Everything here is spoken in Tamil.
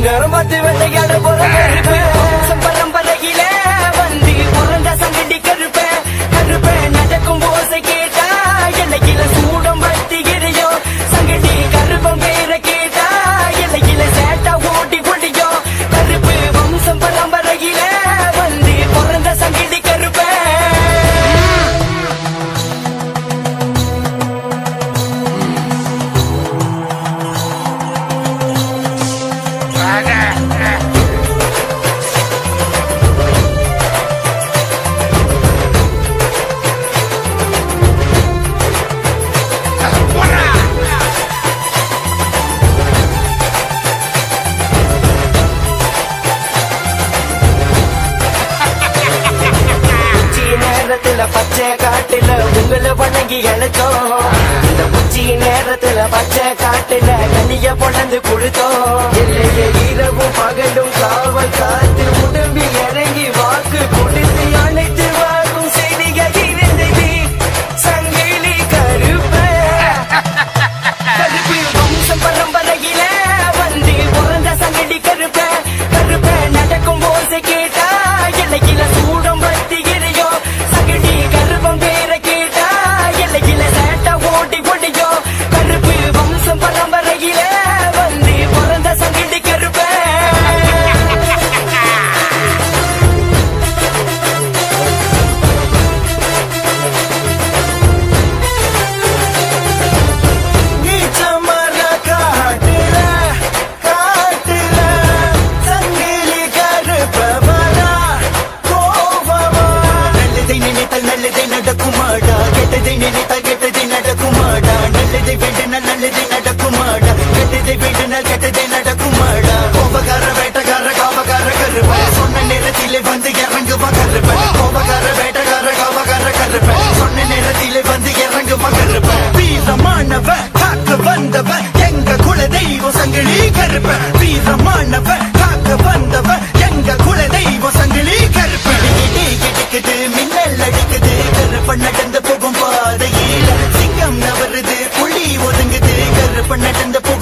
நேரம் பார்த்து வேட்டையாட போற பரம்பரையில வந்து பிறந்த சங்கடி கருப்பேன் கருப்பேன் நடக்கும் ஓசை கேட்டா எல்லையில சூடம் பத்தி எரியோ சங்கடி கருப்பம் பேர கேட்டா எல்லையில சேட்டா ஓட்டி கொடியோ கருப்பு வம்சம் பரம்பரையில வந்து பிறந்த சங்கடி கருப்பேன் உச்சி நேரத்துல பச்சை காட்டுல உங்களை வணங்கி அழைச்சோம் இந்த உச்சி நேரத்துல பச்சை காட்டுல கனிய பொழந்து கொடுத்தோம் இல்லையே இரவும் பகலும் காவல் காத்து உடம்பி இறங்கி வாக்கு கொடுத்து அழைத்து வாரும் செய்திகள் இருந்தது சங்கிலி கருப்ப கருப்பு வம்சம் பரம்பரையில வந்து பிறந்த சங்கடி கருப்ப கருப்ப நடக்கும் ஓசை கேட்டா எல்லையில சூடம் பத்தி எரியோ சங்கடி கருப்பம் பேர கேட்டா எல்லையில சேட்டா ஓட்டி கொடியோ கருப்பு வம்சம் பரம்பரையில வந்து பிறந்த சங்கடி கருப்ப நீச்சமர காட்டுல காட்டுல சங்கிலி கருப்பவரா கோபமா நல்லதை நினைத்தால் நல்லதை நடக்குமாடா கெட்டதை நினைத்தால் கெட்டதை நடக்குமாடா நல்லதை வேண்டினால் நல்லதை நடக்குமாடா கெட்டதை வேண்டினால் கெட்டதை நடக்குமாடா கோபக்கார வேட்டக்கார காவக்கார கருப்ப சொன்ன நேரத்திலே வந்து இறங்குவா கருப்ப கோபக்கார வேட்டக்கார காவக்கார கருப்ப சொன்ன நேரத்திலே வந்து இறங்குவா கருப்ப வீரமானவ காக்க வந்தவ எங்க குல தெய்வ சங்கிலி கருப்ப வீரமானவ காக்க வந்தவ எங்க குல தெய்வ சங்கிலி கருப்ப இடி இடிக்குது மின்னல் அடிக்குது கருப்ப நடந்து போகும் பாதையில சிங்கம் நவருது புலி ஒதுங்குது கருப்ப நடந்து போ